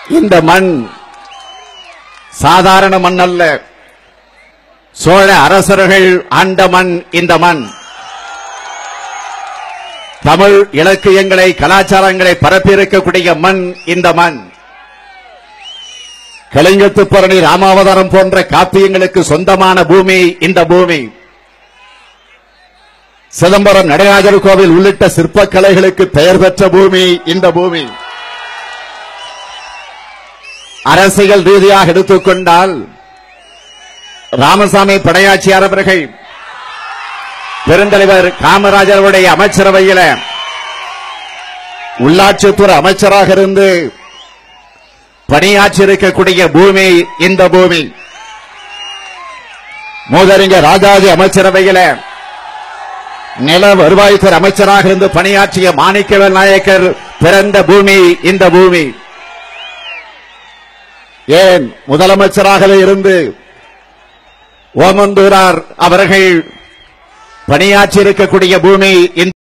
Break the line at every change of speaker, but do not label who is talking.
இந்த மண் சாதாரண மண் அல்ல சோழ அரசர்கள் ஆண்ட மண் இந்த மண் தமிழ் இலக்கியங்களை கலாச்சாரங்களை பரப்பியிருக்கக்கூடிய மண் இந்த மண் கலிங்கத்து பரணி ராமாவதாரம் போன்ற காப்பியங்களுக்கு சொந்தமான பூமி இந்த பூமி சிதம்பரம் நடராஜர் கோவில் உள்ளிட்ட சிற்பக்கலைகளுக்கு பெயர் பெற்ற பூமி இந்த பூமி அரசியல் ரீதியாக எடுத்துக்கொண்டால் ராமசாமி படையாச்சியார் அவர்கள் பெருந்தலைவர் காமராஜருடைய அமைச்சரவையில உள்ளாட்சித்துறை அமைச்சராக இருந்து பணியாற்றியிருக்கக்கூடிய பூமி இந்த பூமி மூதறிஞர் ராஜாஜி அமைச்சரவையில நில வருவாய்த்துறை அமைச்சராக இருந்து பணியாற்றிய மாணிக்கவேல் நாயக்கர் பிறந்த பூமி இந்த பூமி ஏன் முதலமைச்சராக இருந்து ஓமந்தூரார் அவர்கள் பணியாற்றி இருக்கக்கூடிய பூமி இந்த